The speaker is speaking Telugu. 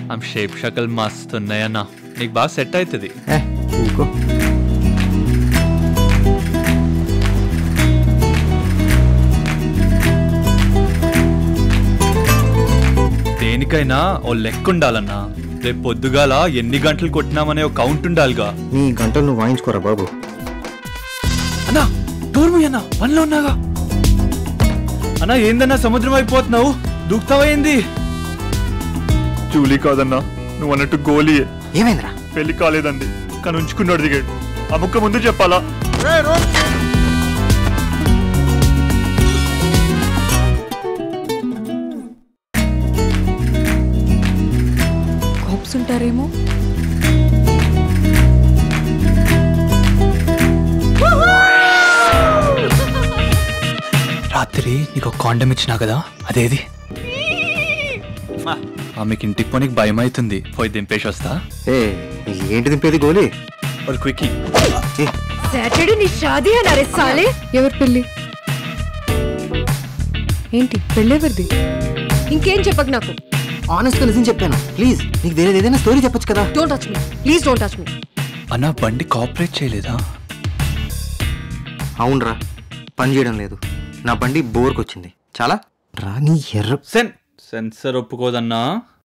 ఆమె షేప్ షకల్ మస్తు ఉన్నాయన్న నీకు బాగా సెట్ అవుతుంది ఏ ఊకో దేనికైనా ఓ లెక్క ఉండాలన్నా రేపు పొద్దుగాల ఎన్ని గంటలు కొట్టినామనే ఒక కౌంట్ ఉండాలిగా నీ గంటలు నువ్వు వాయించుకోరా బాబు అన్నా డోర్ మూయ్ అన్నా పనిలో ఉన్నాగా అన్నా ఏందన్నా సముద్రం అయిపోతున్నావు దూకుతావా ఏంది జూలీ కాదన్నా నువ్వు అన్నట్టు గోలీయే ఏమైందిరా పెళ్లి కాలేదండి కానీ ఉంచుకున్నాడు దిగాడు ఆ ముక్క ముందు చెప్పాలా కోప్స్ ఉంటారేమో రాత్రి నీకు కాండం ఇచ్చినా కదా అదేది ఆమెకి ఇంటికి పోనీకి భయం అవుతుంది పోయి దింపేసి వస్తా ఏ ఏంటి దింపేది గోలీ ఒక క్విక్ ఏ, సాటర్డే నీ షాదీ అన్నారే సాలే ఎవరి పెళ్ళి ఏంటి పెళ్ళెవరిది ఇంకేం చెప్పకు నాకు ఆనెస్ట్ గా నిజం చెప్పాను ప్లీజ్ నీకు వేరేది ఏదైనా స్టోరీ చెప్పొచ్చు కదా don't touch me please don't touch me అన్న బండి కాపరేట్ చేయలేదా అవునరా పని చేయడం లేదు నా బండి బోర్కి వచ్చింది చాలా రా నీ ఎర్ర సెన్ సెన్సర్ ఒప్పుకోదన్నా